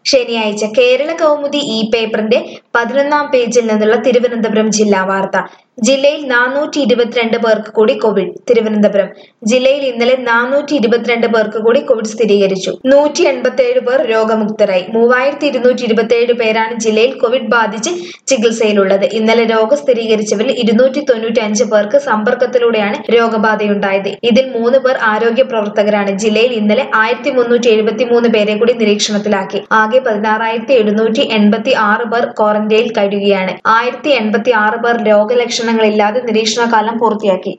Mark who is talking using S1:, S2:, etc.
S1: ശനിയാഴ്ച കേരള കൗമുദി ഇ പേപ്പറിന്റെ പതിനൊന്നാം പേജിൽ നിന്നുള്ള തിരുവനന്തപുരം ജില്ലാ വാർത്ത ജില്ലയിൽ നാനൂറ്റി ഇരുപത്തിരണ്ട് പേർക്ക് കൂടി കോവിഡ് തിരുവനന്തപുരം ജില്ലയിൽ ഇന്നലെ നാനൂറ്റി ഇരുപത്തിരണ്ട് പേർക്ക് കൂടി കോവിഡ് സ്ഥിരീകരിച്ചു നൂറ്റി എൺപത്തിയേഴ് പേർ രോഗമുക്തരായി മൂവായിരത്തി ഇരുന്നൂറ്റി ഇരുപത്തിയേഴ് പേരാണ് ജില്ലയിൽ കോവിഡ് ബാധിച്ച് ചികിത്സയിലുള്ളത് ഇന്നലെ രോഗം സ്ഥിരീകരിച്ചവരിൽ ഇരുന്നൂറ്റി തൊണ്ണൂറ്റി അഞ്ച് പേർക്ക് സമ്പർക്കത്തിലൂടെയാണ് രോഗബാധയുണ്ടായത് ഇതിൽ മൂന്ന് പേർ ആരോഗ്യ പ്രവർത്തകരാണ് ജില്ലയിൽ ഇന്നലെ ആയിരത്തി മുന്നൂറ്റി എഴുപത്തി മൂന്ന് പേരെ കൂടി നിരീക്ഷണത്തിലാക്കി ആകെ പതിനാറായിരത്തി എഴുന്നൂറ്റി എൺപത്തി ആറ് പേർ ക്വാറന്റൈനിൽ കഴിയുകയാണ് ആയിരത്തി എൺപത്തി ആറ് പേർ രോഗലക്ഷണങ്ങളില്ലാതെ നിരീക്ഷണകാലം പൂർത്തിയാക്കി